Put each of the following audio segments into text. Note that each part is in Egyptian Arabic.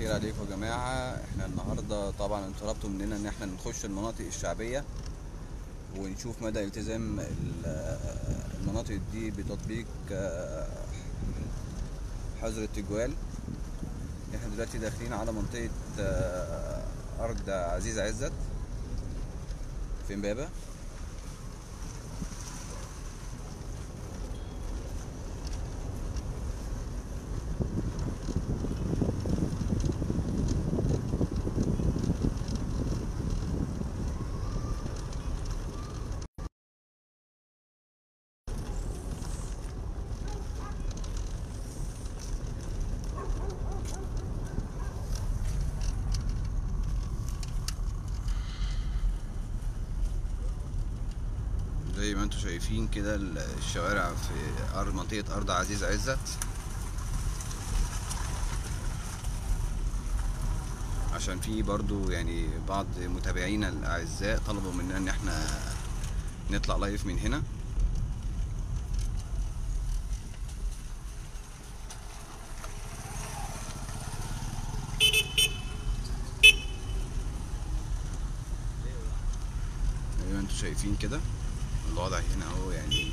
الخير عليكم يا جماعة احنا النهاردة طبعا انتوا طلبتوا مننا ان احنا نخش المناطق الشعبية ونشوف مدى التزام ال- المناطق دي بتطبيق آه، حظر التجوال احنا دلوقتي داخلين على منطقة آه، أرض عزيز عزت في امبابة زي ما انتوا شايفين كده الشوارع في أرض منطقة أرض عزيز عزت عشان في برضو يعني بعض متابعينا الأعزاء طلبوا مننا إن احنا نطلع لايف من هنا زي ما انتوا شايفين كده الوضع هنا اهو يعني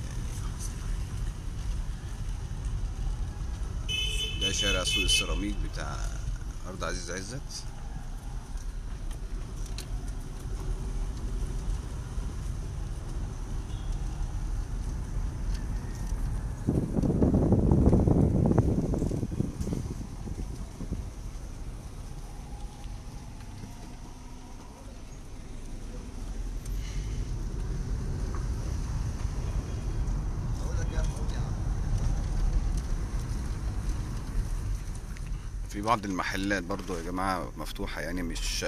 ده شارع سوق السيراميك بتاع أرض عزيز عزت في بعض المحلات برضو يا جماعة مفتوحة يعني مش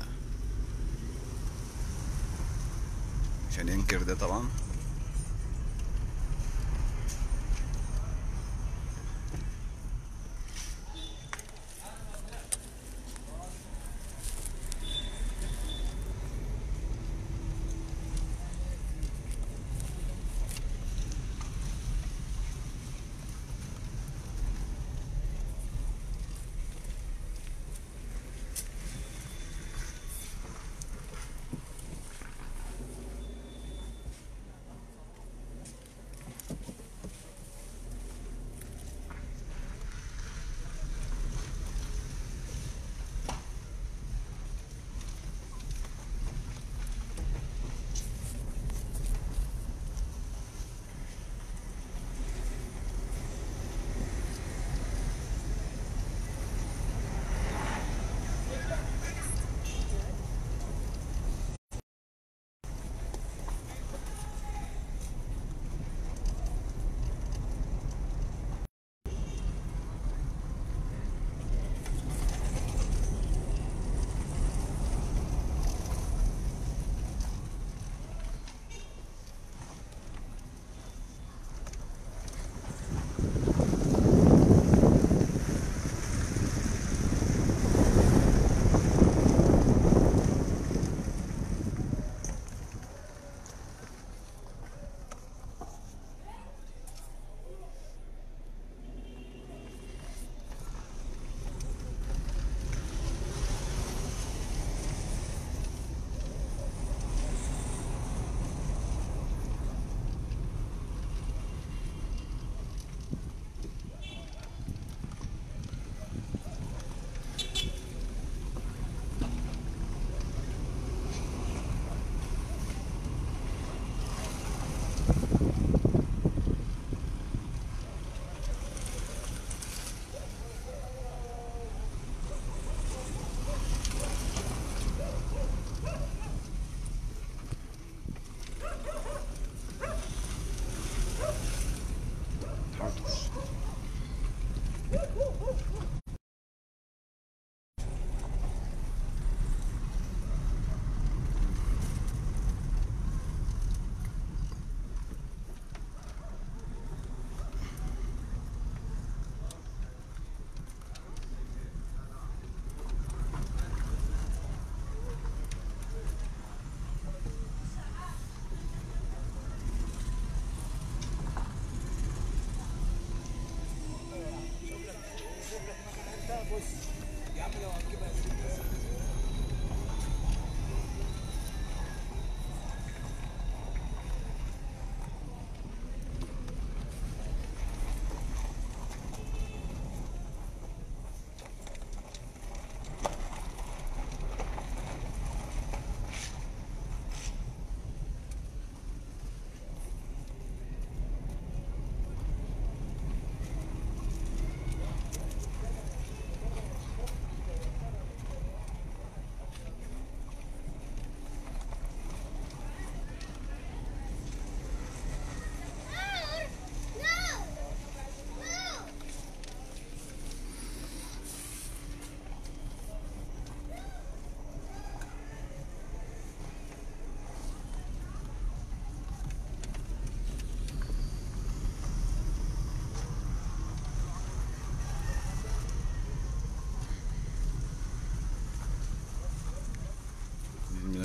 مش هننكر ده طبعا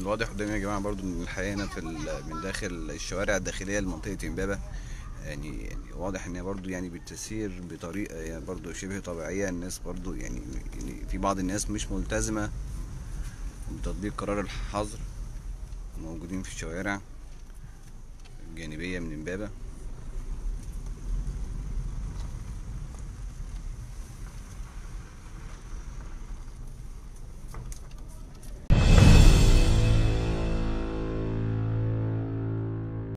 الواضح قدامي يا جماعه برضو ان الحياه هنا في ال- من داخل الشوارع الداخليه لمنطقه امبابه يعني يعني واضح ان هي برضو يعني بتسير بطريقه يعني برضو شبه طبيعيه الناس برضو يعني, يعني في بعض الناس مش ملتزمه بتطبيق قرار الحظر موجودين في الشوارع الجانبيه من امبابه